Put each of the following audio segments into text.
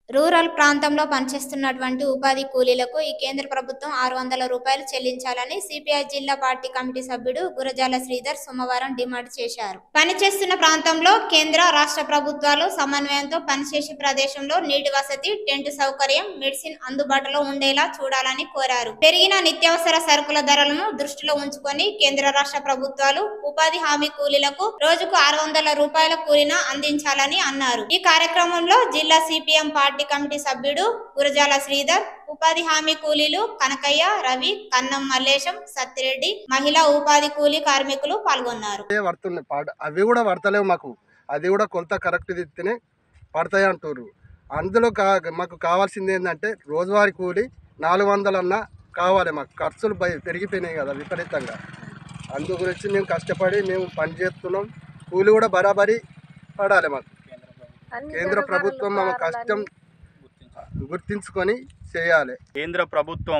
rural ప్రాంతంలో పనిచేస్తున్నటువంటి ఉపాధి కూలీలకు ఈ కేంద్ర ప్రభుత్వం ఆరు వందల రూపాయలు చెల్లించాలని సిపిఐ జిల్లా పార్టీ కమిటీ సభ్యుడు గురజాల శ్రీధర్ సోమవారం డిమాండ్ చేశారు పనిచేస్తున్న ప్రాంతంలో కేంద్ర రాష్ట్ర ప్రభుత్వాలు సమన్వయంతో పనిచేసే ప్రదేశంలో నీటి వసతి టెంట్ సౌకర్యం మెడిసిన్ అందుబాటులో ఉండేలా చూడాలని కోరారు పెరిగిన నిత్యావసర సరుకుల ధరలను దృష్టిలో ఉంచుకొని కేంద్ర రాష్ట్ర ప్రభుత్వాలు ఉపాధి హామీ కూలీలకు రోజుకు ఆరు వందల రూపాయల కూలిన అందించాలని అన్నారు ఈ కార్యక్రమంలో జిల్లా సిపిఎం పార్టీ కమిటీ సభ్యుడు గురజాల శ్రీధర్ ఉపాధి హామీ కూలీలు కనకయ్య రవి కన్నం మల్లేశం సత్తిరెడ్డి మహిళా ఉపాధి కూలీ కార్మికులు పాల్గొన్నారు అదే పడుతున్నాయి పాట అవి కూడా పడతలేవు మాకు అది కూడా కొలత కరెక్ట్ తిస్తేనే పడతాయి అంటారు అందులో కా మాకు కావాల్సింది ఏంటంటే రోజువారీ కూలి నాలుగు వందలన్నా కావాలి మాకు ఖర్చులు బయ పెరిగిపోయినాయి కదా విపరీతంగా అందు గురించి మేము కష్టపడి మేము పని చేస్తున్నాం కూలి కూడా బరాబరి పడాలి మాకు కేంద్ర ప్రభుత్వం మా కష్టం గుర్తించుకొని చేయాలి కేంద్ర ప్రభుత్వం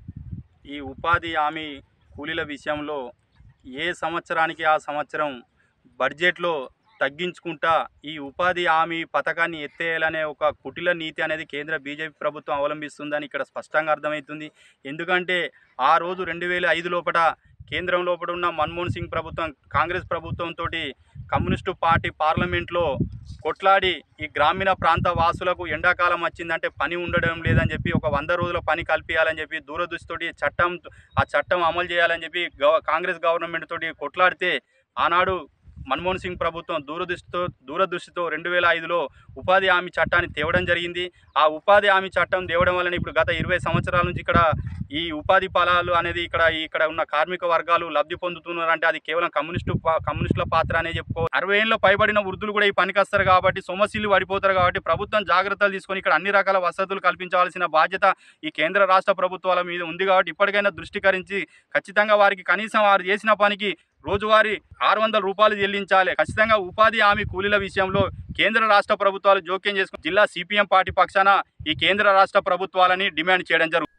ఈ ఉపాధి హామీ కూలీల విషయంలో ఏ సంవత్సరానికి ఆ సంవత్సరం బడ్జెట్లో తగ్గించుకుంటా ఈ ఉపాధి హామీ పథకాన్ని ఎత్తేయాలనే ఒక కుటిల నీతి అనేది కేంద్ర బీజేపీ ప్రభుత్వం అవలంబిస్తుందని ఇక్కడ స్పష్టంగా అర్థమవుతుంది ఎందుకంటే ఆ రోజు రెండు వేల ఐదు లోపల కేంద్రం లోపల ఉన్న మన్మోహన్ సింగ్ ప్రభుత్వం కాంగ్రెస్ ప్రభుత్వంతో కమ్యూనిస్టు పార్టీ పార్లమెంట్లో కొట్లాడి ఈ గ్రామీణ ప్రాంత వాసులకు ఎండాకాలం వచ్చిందంటే పని ఉండడం లేదని చెప్పి ఒక వంద రోజుల పని కల్పించాలని చెప్పి దూరదృష్టితోటి చట్టం ఆ చట్టం అమలు చేయాలని చెప్పి గవ కాంగ్రెస్ గవర్నమెంట్ తోటి కొట్లాడితే ఆనాడు మన్మోహన్ సింగ్ ప్రభుత్వం దూరదృష్టితో దూరదృష్టితో రెండు వేల ఐదులో ఉపాధి హామీ చట్టాన్ని తేవడం జరిగింది ఆ ఉపాధి హామీ చట్టం తేవడం వలన ఇప్పుడు గత ఇరవై సంవత్సరాల నుంచి ఇక్కడ ఈ ఉపాధి ఫలాలు అనేది ఇక్కడ ఇక్కడ ఉన్న కార్మిక వర్గాలు లబ్ధి పొందుతున్నారంటే అది కేవలం కమ్యూనిస్టు పా- కమ్యూనిస్టుల పాత్ర అనే చెప్పుకో అరవై ఏళ్ళలో పైబడిన వృద్ధులు కూడా ఈ పనికి వస్తారు కాబట్టి సొమశీలు పడిపోతారు కాబట్టి ప్రభుత్వం జాగ్రత్తలు తీసుకొని ఇక్కడ అన్ని రకాల వసతులు కల్పించాల్సిన బాధ్యత ఈ కేంద్ర రాష్ట్ర ప్రభుత్వాల మీద ఉంది కాబట్టి ఇప్పటికైనా దృష్టికరించి ఖచ్చితంగా వారికి కనీసం వారు చేసిన పనికి రోజువారీ ఆరు వందల రూపాయలు చెల్లించాలి ఖచ్చితంగా ఉపాధి హామీ కూలీల విషయంలో కేంద్ర రాష్ట్ర ప్రభుత్వాలు జోక్యం చేసుకుని జిల్లా సిపిఎం పార్టీ పక్షాన ఈ కేంద్ర రాష్ట్ర ప్రభుత్వాలని డిమాండ్ చేయడం జరుగుతుంది